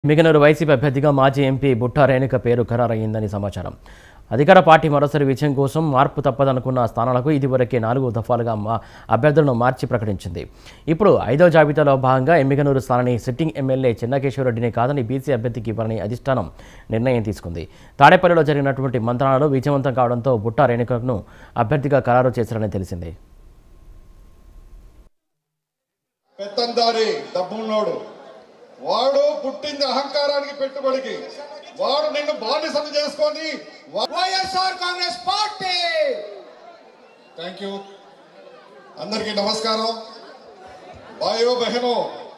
మిగనూరు YCP అభ్యర్థిగా మాజీ MP బుట్టా రేణుక పేరు ఖరారయ్యిందని సమాచారం అధికార పార్టీ మరోసారి విజయం కోసం మార్పు తప్పదనుకున్న స్థానాలకు ఇదివరకే నాలుగు దఫాలుగా మా అభ్యర్థులను మార్చి ప్రకటించింది ఇప్పుడు ఐదో జాబితాలో భాగంగా ఎమ్మిగనూరు స్థానాన్ని సిట్టింగ్ ఎమ్మెల్యే చెన్నకేశ్వరరెడ్డిని కాదని బీసీ అభ్యర్థికి ఇవ్వాలని అధిష్టానం నిర్ణయం తీసుకుంది తాడేపల్లిలో జరిగినటువంటి మంత్రాలలో విజయవంతం కావడంతో బుట్టా రేణుకను అభ్యర్థిగా ఖరారు చేశారని తెలిసింది పెత్తందారి డబ్బున్నోడు వాడు పుట్టింది అహంకారానికి పెట్టుబడికి వాడు నిన్ను బానిసలు చేసుకొని YSR Congress party thank you అందరికీ నమస్కారం భాయో బహనో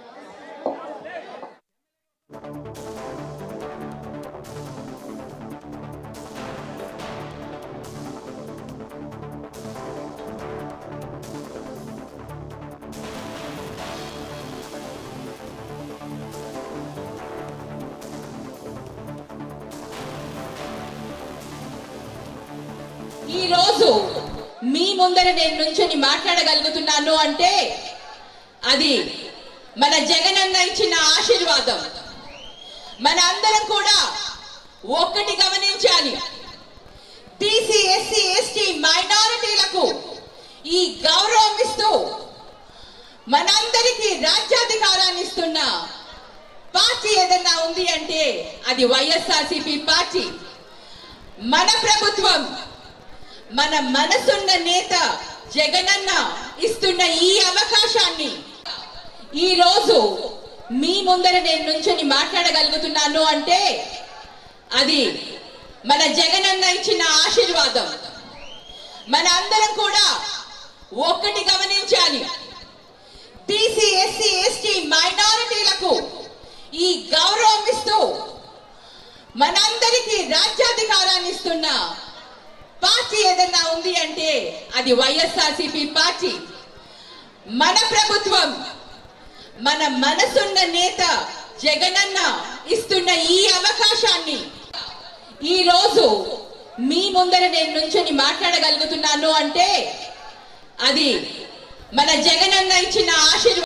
ఈ రోజు మీ ముందర నేను నుంచొని మాట్లాడగలుగుతున్నాను అంటే అది మన జగనన్న ఇచ్చిన ఆశీర్వాదం మన అందరం కూడా ఒక్కటి గమనించాలి బీసీ ఎస్సీ ఎస్టీ మైనారిటీలకు ఈ గౌరవం ఇస్తూ మనందరికీ రాజ్యాధికారాన్ని ఇస్తున్న పార్టీ ఏదన్నా ఉంది అంటే అది వైఎస్ఆర్సీపీ పార్టీ మన ప్రభుత్వం మన మనసున్న నేత జగనన్న ఇస్తున్న ఈ అవకాశాన్ని ఈ రోజు మీ ముందర నేను నుంచొని మాట్లాడగలుగుతున్నాను అంటే అది మన జగనన్న ఇచ్చిన ఆశీర్వాదం మన అందరం కూడా ఒక్కటి గమనించాలి బీసీ ఎస్సీ ఎస్టీ మైనారిటీలకు ఈ గౌరవం ఇస్తూ మనందరికీ రాజ్యాధికారాన్ని ఇస్తున్న పార్టీ ఏదన్నా ఉంది అంటే అది వైఎస్ఆర్సీపీ పార్టీ మన ప్రభుత్వం మన మనసున్న నేత జగనన్న ఇస్తున్న ఈ అవకాశాన్ని ఈ రోజు మీ ముందర నేను నుంచొని మాట్లాడగలుగుతున్నాను అంటే అది మన జగనన్న ఇచ్చిన ఆశీర్వాదం